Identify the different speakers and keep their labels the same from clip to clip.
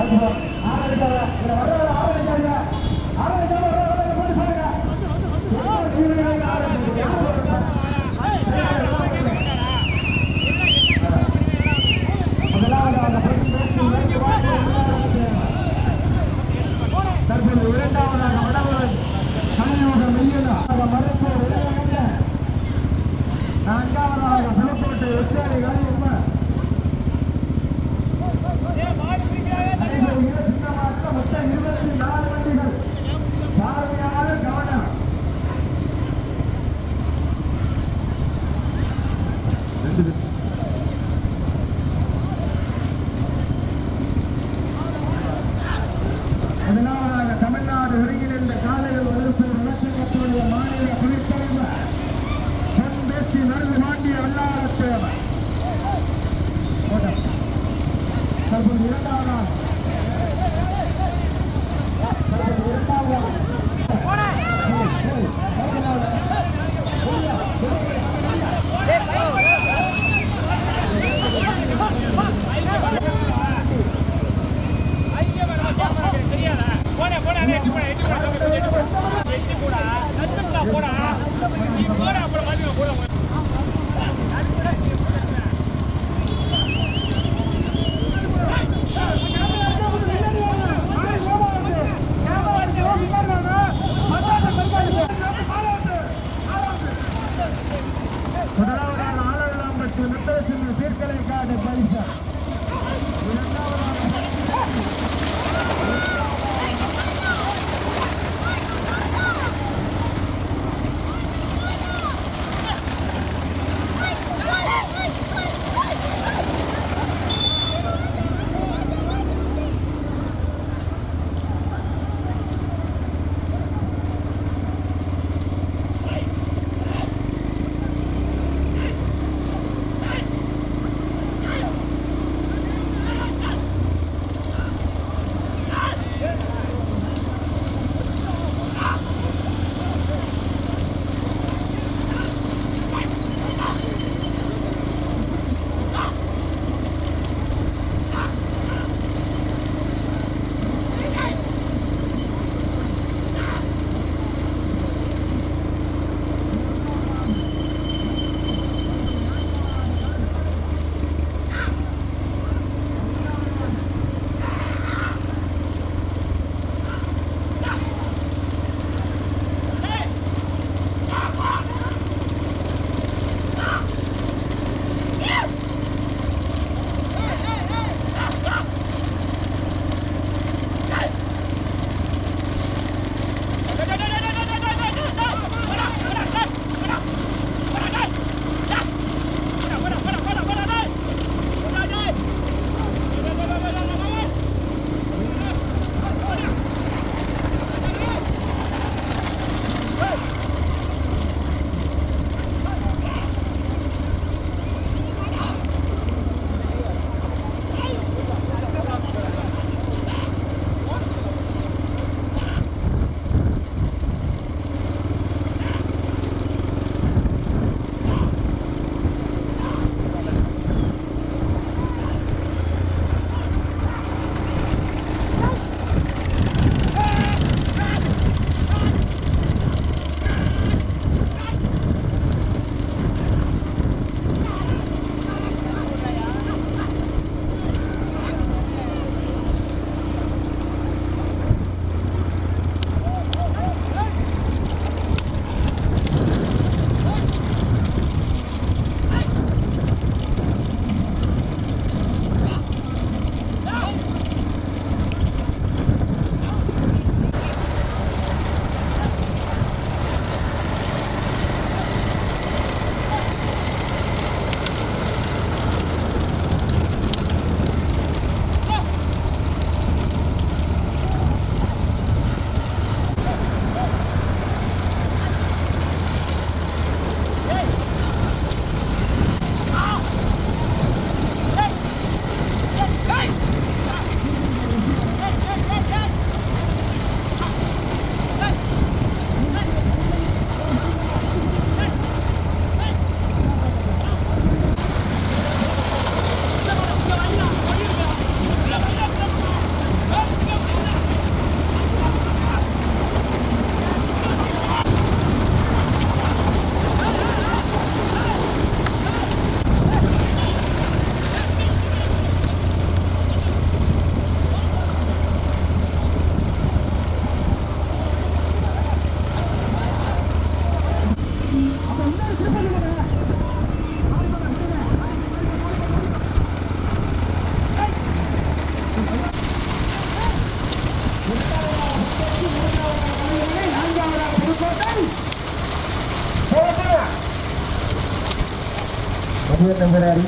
Speaker 1: தற்போது இரண்டாவதாக வடவரன் கலியுக மெய்யனா மருத்துவர் இளைஞர் நான்காவதாக புதுக்கோட்டை ஒற்றாரி காளியம்மா அனைவரும் மிக சின்னமாக மொத்தம் இருபத்தி நாலு வண்டிகள் பார்வையான கவனம் முதலாவதாக தமிழ்நாடு ஒருங்கிணைந்த காலையில் வகுப்பு வழக்கத்துடைய மாநில துணைத்தலைவர் பொன்பேசி நடுவு மாண்டிய வல்லாரத்தேவர் தற்போது இரண்டாவதாக தற்போது இரண்டாவதாக
Speaker 2: போடா போடா எட்டு போடா எட்டு போடா எட்டு போடா எட்டு போடா நச்சுடா போடா நீ போடா அப்புறம் பாத்துக்க போடா
Speaker 1: ஆ Dia temporary.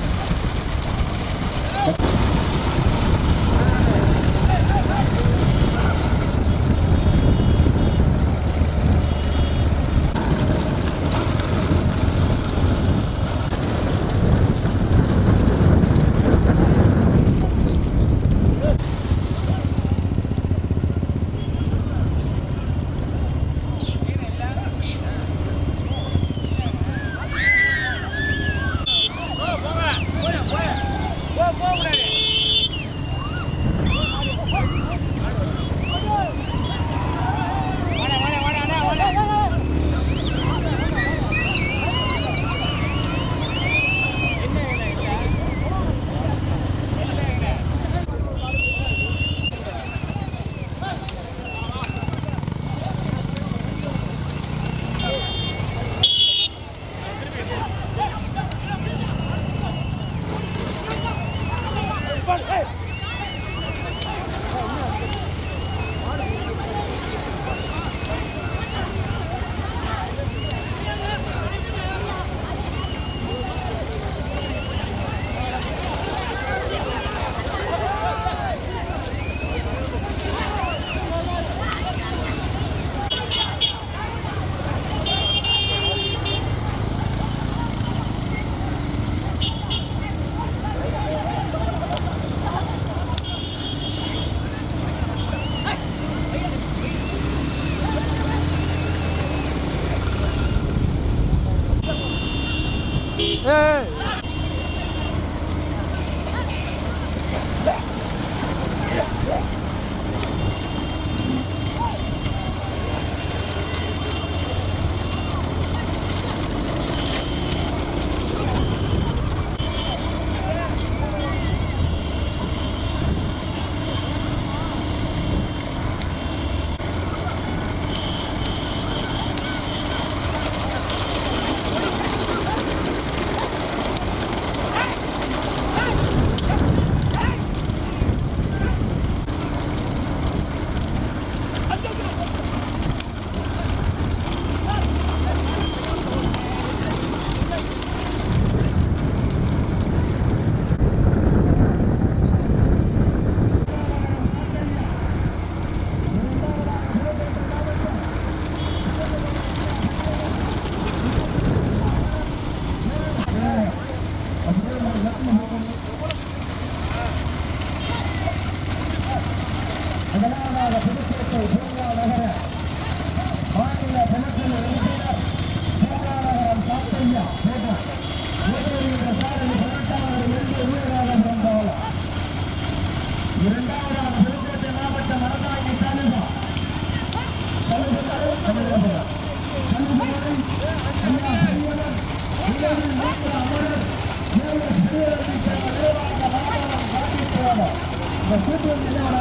Speaker 1: முதலாவதாக புதுக்கோட்டை பூங்கா நகர மாநில தினசரி உறுப்பினர் பூங்கா நகரம் சாத்தையா பேட்டர் முதலில் சாரணி பதினெட்டாவது இருந்து வீரராக பிறந்தவர் இரண்டாவதாக புதுக்கோட்டை மாவட்ட மரதாங்கி தாலுகா தலைவர் தமிழகம் இந்த கூட்டு என்ன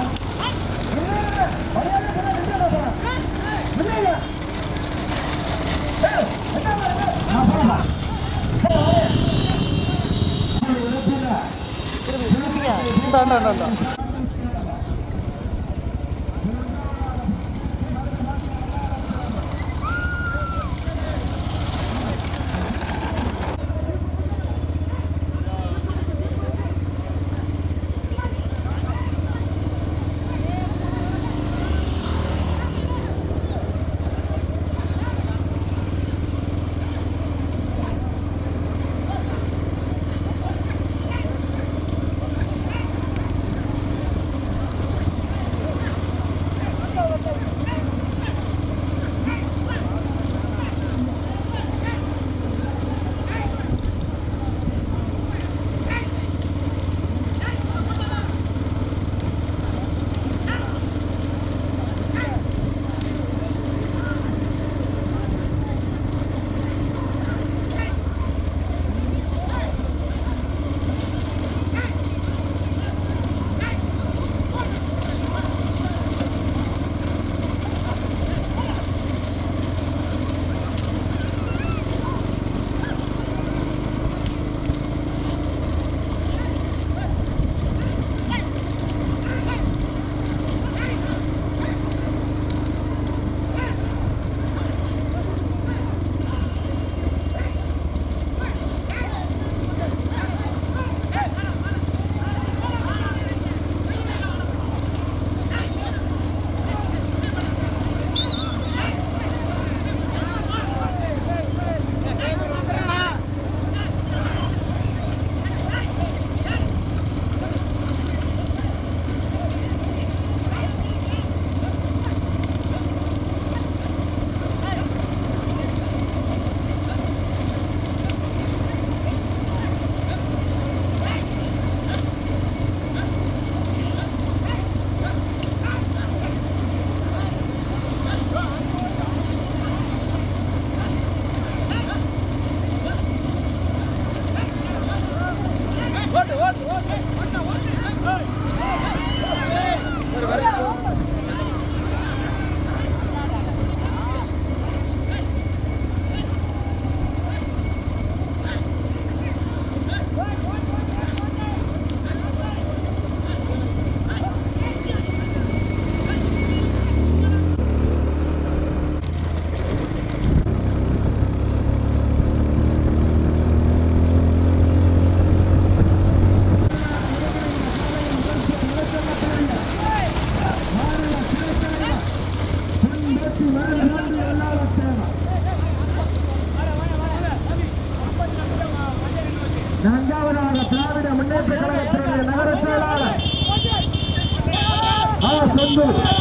Speaker 1: ஒன்று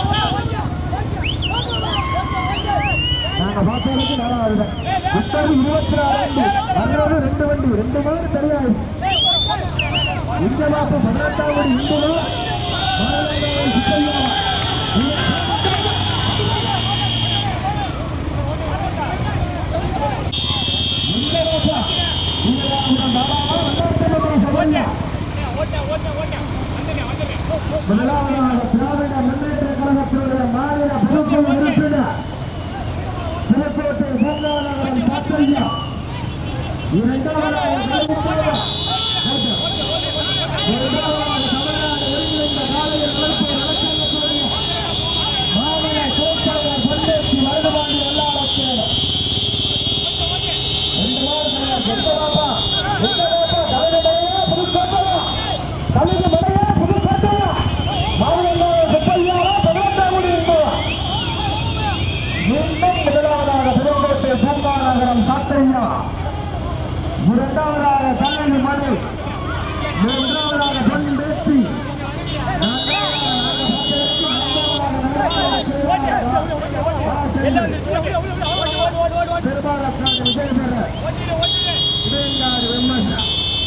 Speaker 1: நாங்க பார்த்தவங்களுக்கு நல்லா வருது முப்பது இருபத்தி நாலு வண்டி அதோட ரெண்டு வண்டி ரெண்டு மாதிரி தெரியாது இந்த மாசம் பதினெட்டாம் வண்டி இந்துமா மாநிலங்களவை சுப்பையா இந்த மாசம் இந்த மாசம் பாபாவா ரெண்டாயிரத்தி சொல்லுங்க
Speaker 2: ஓட்ட ஓட்ட ஓட்ட வந்துடுறேன் வந்துடுறேன்
Speaker 1: முதலாவதாக திராவிட முன்னேற்ற கழகத்தினுடைய மாநில பொதுக்குழு உறுப்பினர் புதுக்கோட்டை பூங்காநகரம் சாத்தையா இரண்டாவதாக கலைமுத்தையா. இரண்டாவதாக தமிழ்நாடு ஒருங்கிணைந்த காலையில் நடப்பு நலச்சங்கத்துடைய மாநில கோட்பாளர் பண்டேசி வருடமாண்டி வல்லாளத்தேவர் ரெண்டு மாதம் எந்தவாப்பா எந்தவாப்பா தலைவரையா புதுக்கோட்டையா தலைவர் மலையா புதுக்கோட்டையா மாநிலங்களவை சுப்பையாவா பதினெட்டாம் என்பவா மீண்டும் முதலாவதாக புதுக்கோட்டை பூங்கா நகரம் சாத்தையா இரண்டாவதாக கல்லணி மணி மூன்றாவதாக பொன் பேசி பெருமாளக்காக விஜயபெற உதயங்காடு வெம்மன்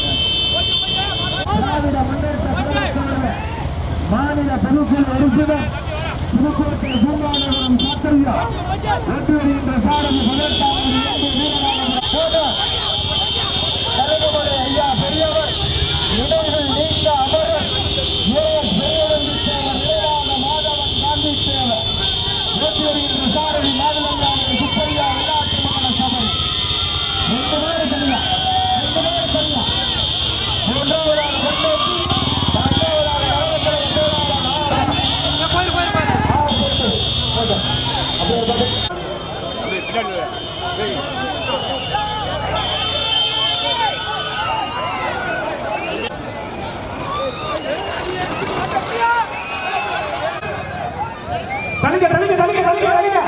Speaker 1: திராவிட முன்னேற்ற கழகத்தினுடைய மாநில பொதுக்குழு உறுப்பினர் புதுக்கோட்டை பூங்காநகரம் சாத்தையா வெற்றி வருகின்ற சாரதி பதினெட்டாவது கருகுமலை ஐயா பெரியவர் இடைகள் நீங்க அமரர் ஏஎஸ் பெரியவன் தேவர் ஏராள மாதவன் காந்தி தேவர் வெற்றி வருகின்ற சாரதி மாநிலங்கான சுப்பையா உள்ளாட்சி மன்ற சபை ரெண்டு பேரும் சரியா ரெண்டு பேரும் சரியா மூன்றாவதாக கொண்டேசி நான்காவதாக நலவக்கலை முதலாவதாக
Speaker 2: போயிரு போயிரு போயிரு
Speaker 1: தலிக்க தலிக்க தலிக்க தலிக்க தலிக்க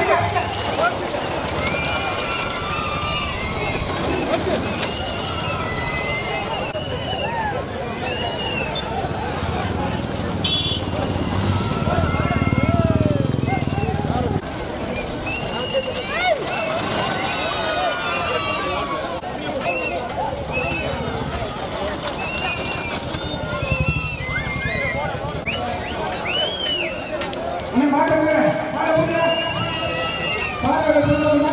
Speaker 1: நீ மாட்டங்க மாட்ட முடியல மாட்ட